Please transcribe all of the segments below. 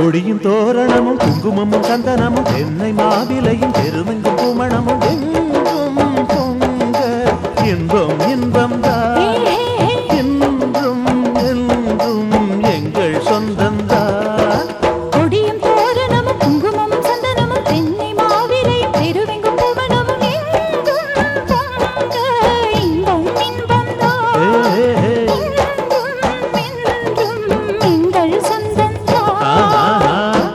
கொடியும் தோரணமும் குங்குமமும் சந்தனமும் தென்னை மாவிலையும் பெருமெங்கும் குமணமும் எங்கும் பொங்க இன்பம் இன்பம் தான் என்றும் என்றும் எங்கள் சொந்தந்தான் கொடியும் தோரணமும் குங்குமமும் சந்தனமும் தென்னை மாவிலையும் பெருவெங்கும் புவனமும் எங்கும் பொங்க இன்பம் இன்பம்தான். ஏ, ஏ, ஏ. என்றும் என்றும் எங்கள் சொந்தந்தான். ஆஹா.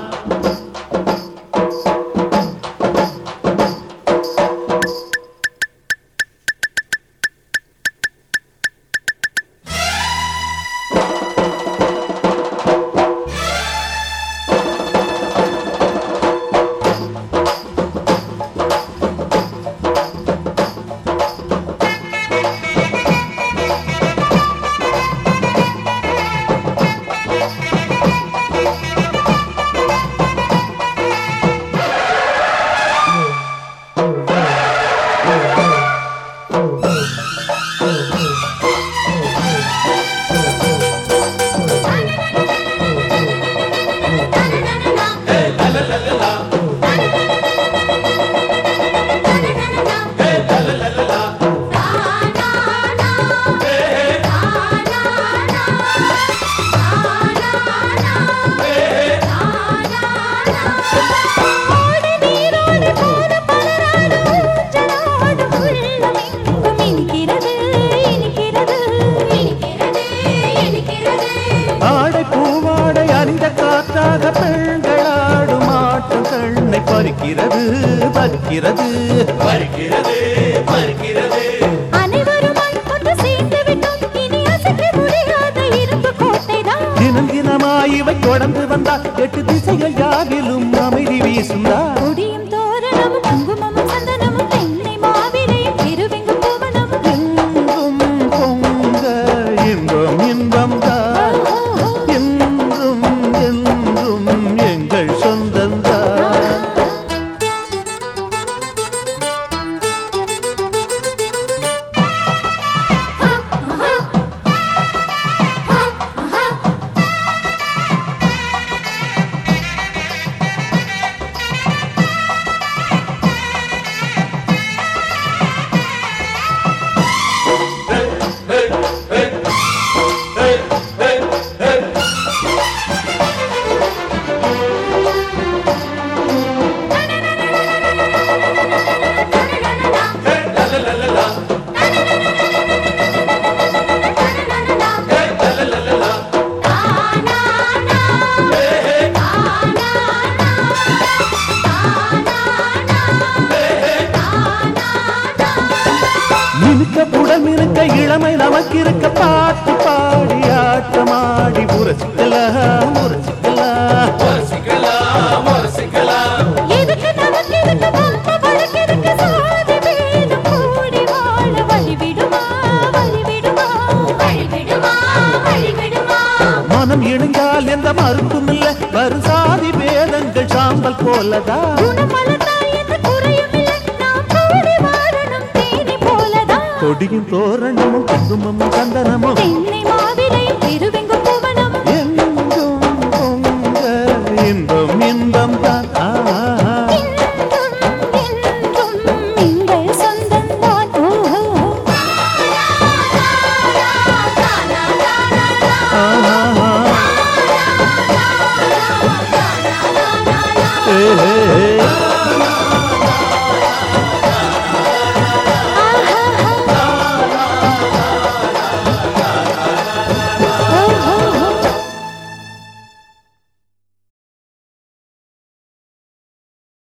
ஆடு நீரோடு போன பலராடு ஊஞ்சலாடும் உள்ளமெங்கும் இனிக்கிறது, இனிக்கிறது, இனிக்கிறது, இனிக்கிறது. ஆடை பூவாடை அறிந்த காற்றாக பெண்களாடும் ஆட்டம் கண்ணை பறிக்கிறது பறிக்கிறது பறிக்கிறது பறிக்கிறது அனைவருமாய் ஒன்று சேர்ந்து விட்டோம். இனி அசைக்க முடியாத இரும்பு கோட்டைதான். தினம் தினமாய் இவை தொடர்ந்து வந்தால் எட்டு திசைகள் யாவிலும் அமைதி வீசுந்தா கொடியும் தோரணமும் குங்குமமும் சந்தனமும் தென்னை மாவிலையும் திருவெங்கும் புவனமும் எங்கும் பொங்க இன்பம் இன்பம் தான் என்றும் என்றும் எங்கள் சொந்தந்தான் மினுக்க புடம் இருக்க இளமை நமக்கு இருக்க பாட்டு பாடி ஆட்டமாடி முரசிக்கலாம் முரசிக்கலாம் எதுக்கு நமக்கு எதுக்கு வம்ப வழக்கு எதுக்கு சாதி பேதம் கூடி வாழ வழி விடுமா வழி விடுமா வழி விடுமா வழி விடுமா மனம் இணைந்தால் எந்த மருந்தும் இல்ல வரும் சாதி பேதங்கள் சாம்பல் போலதான் குணமலர்ந்தால் எந்த குறையும் இல்லை நாம் கூடி வாழணும் தேனி போலதான் கொடியும் தோரணமும் குங்குமமும் சந்தனமும் தென்னை மாவிலையும் திருவெங்கும் புவனமும் எங்கும் பொங்க இன்பம் இன்பம் தான் என்றும் என்றும் எங்கள் சொந்தம்தான் ஓ ஆஹா